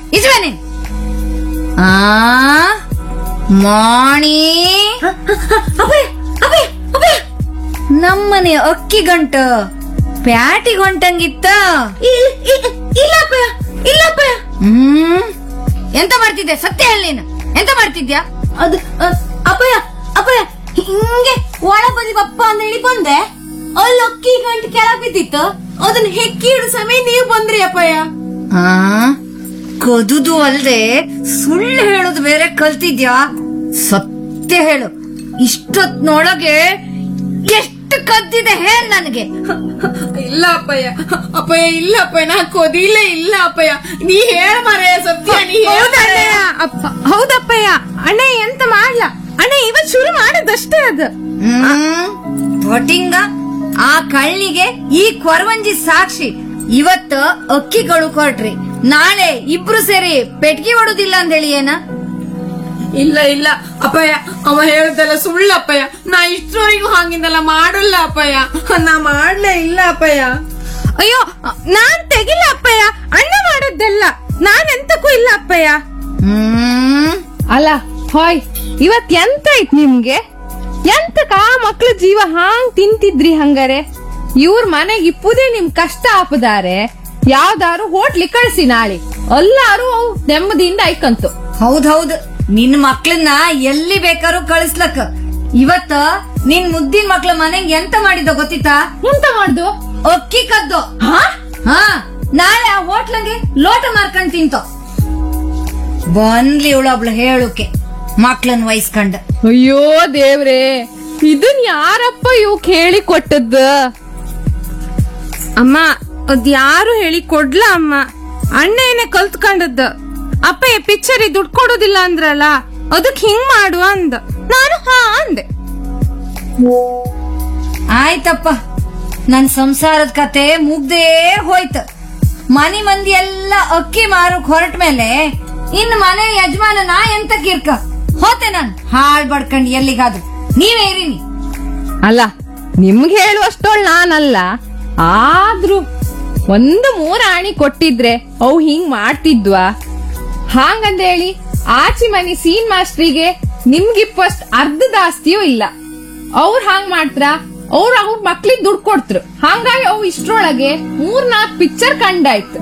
ಇಜ್ವ ನೀನ್ ಆ ಮಾಣಿ ನಮ್ಮನೆ ಅಕ್ಕಿ ಗಂಟ ಪ್ಯಾಟಿ ಗಂಟಂಗಿತ್ತ ಇಲ್ಲಪ್ಪ ಇಲ್ಲಪ್ಪ ಹ್ಮ್ ಎಂತ ಮಾಡ್ತಿದ್ದೆ ಸತ್ಯ ಹೇಳಿ ನೀನು ಎಂತ ಮಾಡ್ತಿದ್ಯಾ ಅದು ಅ- ಅಪ್ಪಯ್ಯ ಅಪ್ಪಯ್ಯ ಹಿಂಗೆ ಒಳ ಬದಿ ಬಪ್ಪ ಅಂತ ಹೇಳಿ ಬಂದೆ ಅಲ್ಲಿ ಅಕ್ಕಿ ಗಂಟು ಕೆಳಗ್ ಬಿದ್ದಿತ್ತು ಅದನ್ನ ಹೆಕ್ಕಿ ಇಡು ಸಮಯ ನೀವು ಬಂದ್ರಿ ಅಪ್ಪಯ್ಯ ಆ ಕದುದು ಅಲ್ದೆ ಸುಳ್ಳು ಹೇಳೋದು ಬೇರೆ ಕಲ್ತಿದ್ಯಾ ಸತ್ಯ ಹೇಳು ಇಷ್ಟೊತ್ನೊಳಗೆ ಎಷ್ಟು ಕದ್ದಿದೆ ಹೇಳ್ ನನಗೆ ಇಲ್ಲ ಅಪ್ಪಯ್ಯ ಅಪ್ಪಯ್ಯ ಇಲ್ಲ ಅಪ್ಪಯ್ಯ ನಾ ಕೊದಿಲೇ ಇಲ್ಲ ಅಪ್ಪಯ್ಯ ನೀ ಹೇಳ ಮರೆ ಸತ್ಯ ನೀ ಹೇಳ್ ಮಾರಾಯ. ಹೌದಪ್ಪಯ್ಯ ಅಣ್ಣ ಎಂತ ಮಾಡ್ಲ ಅಣ್ಣ ಇವತ್ ಶುರು ಮಾಡದಷ್ಟೇ ಅದು ಹ್ಮ್ ಪಟಿಂಗ ಆ ಕಳ್ಳಿಗೆ ಈ ಕೊರವಂಜಿ ಸಾಕ್ಷಿ ಇವತ್ತು ಅಕ್ಕಿಗಳು ಕೊಟ್ರಿ ನಾಳೆ ಇಬ್ರು ಸೇರಿ ಪೆಟ್ಗಿ ಹೊಡುದಿಲ್ಲ ಅಂತ ಹೇಳಿ ಏನ ಇಲ್ಲ ಇಲ್ಲ ಅಪ್ಪಯ್ಯ ಅವ ಹೇಳ್ದಲ್ಲ ಸುಳ್ಳು ಅಪ್ಪಯ್ಯ ನಾ ಇಷ್ಟರವರೆಗೂ ಹಾಗಿಂದಲ್ಲ ಮಾಡಲ್ಲ ಅಪ್ಪಯ್ಯ ನಾ ಮಾಡ್ಲೇ ಇಲ್ಲ ಅಪ್ಪಯ್ಯ ಅಯ್ಯೋ ನಾನ್ ತೆಗಿಲ್ಲ ಅಪ್ಪಯ್ಯ ಅಣ್ಣ ಮಾಡದ್ದೆಲ್ಲ ನಾನ್ ಎಂತಕ್ಕೂ ಇಲ್ಲ ಅಪ್ಪಯ್ಯ ಹ್ಮ್ ಅಲ್ಲ ಹಾಯ್ ಇವತ್ ಎಂತ ಐತ್ ನಿಮ್ಗೆ ಎಂತಕ ಆ ಮಕ್ಳ ಜೀವ ಹಾಂಗ್ ತಿಂತಿದ್ರಿ ಹಂಗಾರೆ ಇವ್ರ ಮನೆಗ್ ಇಪ್ಪುದೇ ನಿಮ್ ಕಷ್ಟ ಆಪದಾರೆ ಯಾವ್ದಾರು ಹೋಟ್ಲಿ ಕಳ್ಸಿ ನಾಳೆ ಎಲ್ಲಾರು ಅವ್ ನೆಮ್ಮದಿಯಿಂದ ಐಕಂತು ಹೌದೌದು ನಿನ್ ಮಕ್ಳನ್ನ ಎಲ್ಲಿ ಬೇಕಾದ್ರೂ ಕಳಿಸ್ಲಕ್ ಇವತ್ತ ನಿನ್ ಮುದ್ದಿನ ಮಕ್ಳ ಮನೆಗ್ ಎಂತ ಮಾಡಿದ ಗೊತ್ತಿತ್ತಾ ಎಂತ ಮಾಡ್ದು ಅಕ್ಕಿ ಕದ್ದು ಹಾ ನಾಳೆ ಆ ಹೋಟ್ಲಂಗೆ ಲೋಟ ಮಾರ್ಕೊಂಡ್ ತಿಂತೋ ಬಂದ್ಲಿ ಇವಳೊಬ್ಳು ಹೇಳುಕೆ ಮಕ್ಳನ್ ವಹಿಸ್ಕೊಂಡ ಅಯ್ಯೋ ದೇವ್ರೇ ಇದನ್ ಯಾರಪ್ಪ ಇವ್ ಹೇಳಿ ಕೊಟ್ಟದ್ದ ಅಮ್ಮ ಅದ್ ಯಾರು ಹೇಳಿ ಕೊಡ್ಲ ಅಮ್ಮ ಅಣ್ಣ ಏನೇ ಕಲ್ತ್ಕೊಂಡದ್ದ ಅಪ್ಪ ಈ ಪಿಕ್ಚರ್ ದುಡ್ಡು ಕೊಡೋದಿಲ್ಲ ಅಂದ್ರಲ್ಲ ಅದಕ್ ಹಿಂಗ್ ಮಾಡು ಅಂದ ನಾನು ಹಾ ಅಂದೆ ಆಯ್ತಪ್ಪ ನನ್ ಸಂಸಾರದ ಕತೆ ಮುಗ್ದೇ ಹೋಯ್ತು ಮನಿ ಮಂದಿ ಎಲ್ಲ ಅಕ್ಕಿ ಮಾರಕ್ ಹೊರಟ ಮೇಲೆ ಇನ್ ಮನೆ ಯಜಮಾನ ನಾ ಎಂತ ಕಿರ್ಕ ಹೋತೆ ನಾನ್ ಹಾಳ್ ಬಡ್ಕಂಡ್ ಎಲ್ಲಿಗಾದ್ರು ನೀವೇ ಇರಿನಿ ಅಲ್ಲ ನಿಮ್ಗೆ ಹೇಳುವಷ್ಟೊಳ್ ನಾನಲ್ಲ ಆದ್ರೂ ಒಂದು ಮೂರ ಆಣಿ ಕೊಟ್ಟಿದ್ರೆ ಅವು ಹಿಂಗ್ ಮಾಡ್ತಿದ್ವಾ ಹಾಂಗಂದೇಳಿ ಆಚಿ ಮನಿ ಸೀನ್ ಮಾಸ್ಟ್ರಿಗೆ ನಿಮ್ಗಿಪ್ಪಸ್ಟ್ ಅರ್ಧದ ಆಸ್ತಿಯೂ ಇಲ್ಲ ಅವ್ರ ಹಾಂಗ್ ಮಾಡ್ತ್ರ ಅವ್ರ ಅವ್ರ ಮಕ್ಳಿಗ್ ದುಡ್ಡು ಕೊಡ್ತ್ರು ಹಂಗಾಗಿ ಅವು ಇಷ್ಟ್ರೊಳಗೆ ಮೂರ್ ನಾಲ್ಕ್ ಪಿಕ್ಚರ್ ಕಂಡಾಯ್ತು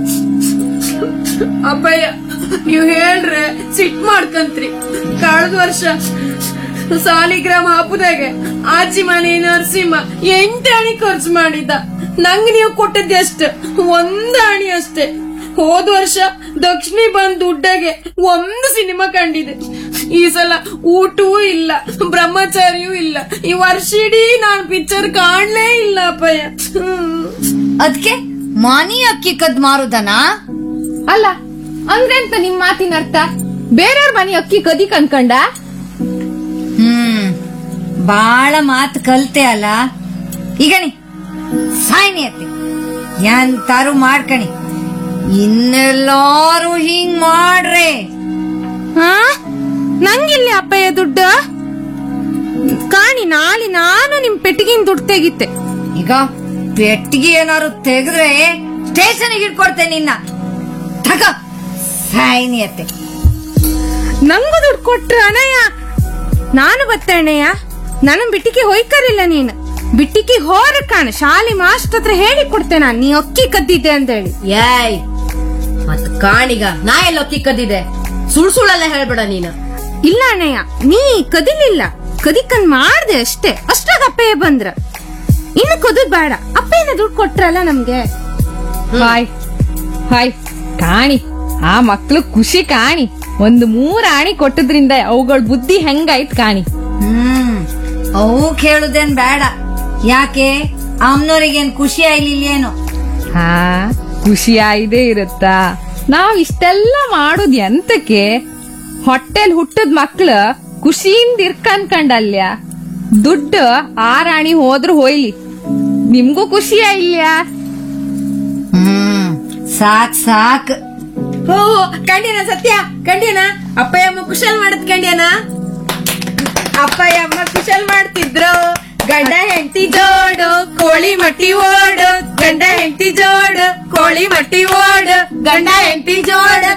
ಅಪ್ಪಯ್ಯ ನೀವ್ ಹೇಳ್ರೆ ಸಿಟ್ ಮಾಡ್ಕಂತ್ರಿ ಕಳೆದ ವರ್ಷ ಸಾಲಿಗ್ರಾಮ ಹಬ್ಬದಾಗೆ ಆಚಿ ಮನೆ ನರಸಿಂಹ ಎಂಟು ಅಣಿ ಖರ್ಚು ಮಾಡಿದ್ದ ನಂಗ್ ನೀವು ಕೊಟ್ಟದ್ದೆ ಅಷ್ಟ ಒಂದ್ ಅಣಿ ಅಷ್ಟೇ ಹೋದ ವರ್ಷ ದಕ್ಷಿಣಿ ಬಂದ್ ದುಡ್ಡಾಗೆ ಒಂದು ಸಿನಿಮಾ ಕಂಡಿದೆ ಈ ಸಲ ಊಟವೂ ಇಲ್ಲ ಬ್ರಹ್ಮಚಾರಿಯೂ ಇಲ್ಲ ಈ ವರ್ಷ ಇಡೀ ನಾನ್ ಪಿಕ್ಚರ್ ಕಾಣ್ಲೇ ಇಲ್ಲ ಅಪ್ಪಯ್ಯ ಹ್ಮ್. ಅದ್ಕೆ ಮನಿ ಅಕ್ಕಿ ಕದ್ ಮಾರುದನಾ ಅಲ್ಲ ಅಂದ್ರೆ ಅಂತ ನಿಮ್ ಮಾತಿನ ಅರ್ಥ ಬೇರೆಯವ್ರ ಮನೆ ಅಕ್ಕಿ ಕದಿ ಕನ್ಕಂಡ ಹ್ಮ್ ಬಾಳ ಮಾತು ಕಲ್ತೆ ಅಲ್ಲ ಈಗಣಿ ಸಾಯ್ನಿ ಅತ್ತಿ ಎಂತಾರು ಮಾಡ್ಕಣಿ ಇನ್ನೆಲ್ಲಾರು ಹಿಂಗ್ ಮಾಡ್ರೆ ಹಾ ನಂಗಿಲ್ಲಿ ಅಪ್ಪಯ್ಯ ದುಡ್ಡು ಕಾಣಿ ನಾಳೆ ನಾನು ನಿಮ್ ಪೆಟ್ಟಿಗಿನ ದುಡ್ಡು ತೆಗಿತೆ ಈಗ ಪೆಟ್ಟಿಗೆ ಏನಾರು ತೆಗೆದ್ರೆ ಸ್ಟೇಷನ್ಗೆ ಇಟ್ಕೊಡ್ತೇನೆ ನಿನ್ನ ತಗ ಸಾಯ್ನಿ ಅತ್ತೆ ನಂಗೂ ದುಡ್ಡು ಕೊಟ್ರು ಅಣ್ಣಯ್ಯ ನಾನು ಬತ್ತೆ ಅಣ್ಣಯ್ಯ ನನ್ನ ಬಿಟ್ಟಿಗೆ ಹೊಯ್ಕರಿಲ್ಲ ನೀನು ಬಿಟ್ಟಿಗೆ ಹೋರ ಕಾಣ ಶಾಲೆ ಮಾಸ್ಟರ್ ಹತ್ರ ಹೇಳಿ ಕೊಡ್ತೆ ನಾನು ನೀ ಅಕ್ಕಿ ಕದ್ದಿದ್ದೆ ಅಂತ ಹೇಳಿ ಏಯ್ ಮತ್ ಕಾಣಿಗ ನಾ ಎಲ್ಲ ಅಕ್ಕಿ ಕದ್ದಿದೆ ಸುಳ್ ಸುಳ್ಳೆಲ್ಲ ಹೇಳ್ಬೇಡ ನೀನು ಇಲ್ಲ ಅಣ್ಣಯ್ಯ ನೀ ಕದಿಲಿಲ್ಲ ಕದಿಕಂದ್ ಮಾಡ್ದೆ ಅಷ್ಟೇ ಅಷ್ಟಾಗ ಅಪ್ಪಯ್ಯ ಬಂದ್ರ ಇನ್ನು ಕದದ್ ಬೇಡ ಅಪ್ಪಯ್ಯನ ದುಡ್ಡು ಕೊಟ್ರಲ್ಲ ನಮ್ಗೆ ಹಾಯ್ ಹಾಯ್ ಕಾಣಿ ಆ ಮಕ್ಳು ಖುಷಿ ಕಾಣಿ ಒಂದು ಮೂರ್ ಆಣಿ ಕೊಟ್ಟದ್ರಿಂದ ಅವುಗಳ ಬುದ್ಧಿ ಹೆಂಗಾಯ್ತ್ ಕಾಣಿ ಹ್ಮ್ ಅವು ಕೇಳುದೇನ್ ಬೇಡ ಯಾಕೆ ಅಮ್ನೋರಿಗೇನ್ ಖುಷಿ ಆಗ್ಲಿಲ್ಲೇನು ಹಾ ಖುಷಿ ಆಯ್ದೇ ಇರುತ್ತಾ ನಾವ್ ಇಷ್ಟೆಲ್ಲ ಮಾಡೋದ್ ಎಂತಕ್ಕೆ ಹೊಟ್ಟೆಲ್ ಹುಟ್ಟದ್ ಮಕ್ಳು ಖುಷಿಯಿಂದ ಇರ್ಕನ್ಕಂಡಲ್ಯ ದುಡ್ಡು ಆ ರಾಣಿ ಹೋದ್ರು ಹೋಯ್ಲಿ ನಿಮ್ಗೂ ಖುಷಿಯ ಇಲ್ಯಾ ಹ್ಮ್ ಸಾಕ್ ಸಾಕ್ ಓ ಕಂಡ್ಯನ ಸತ್ಯ ಕಂಡ್ಯನ ಅಪ್ಪಯ್ಯ ಅಮ್ಮ ಕುಶಲ್ ಮಾಡದ್ ಕಂಡ್ಯನ ಅಪ್ಪಯ್ಯ ಅಮ್ಮ ಕುಶಲ್ ಮಾಡ್ತಿದ್ರು ಗಂಡ ಹೆಂಡತಿ ಜೋಡು ಕೋಳಿ ಮಟ್ಟಿ ಓಡು ಗಂಡ ಹೆಂಡತಿ ಜೋಡು ಕೋಳಿ ಮಟ್ಟಿ ಓಡು ಗಂಡ ಹೆಂಡತಿ ಜೋಡು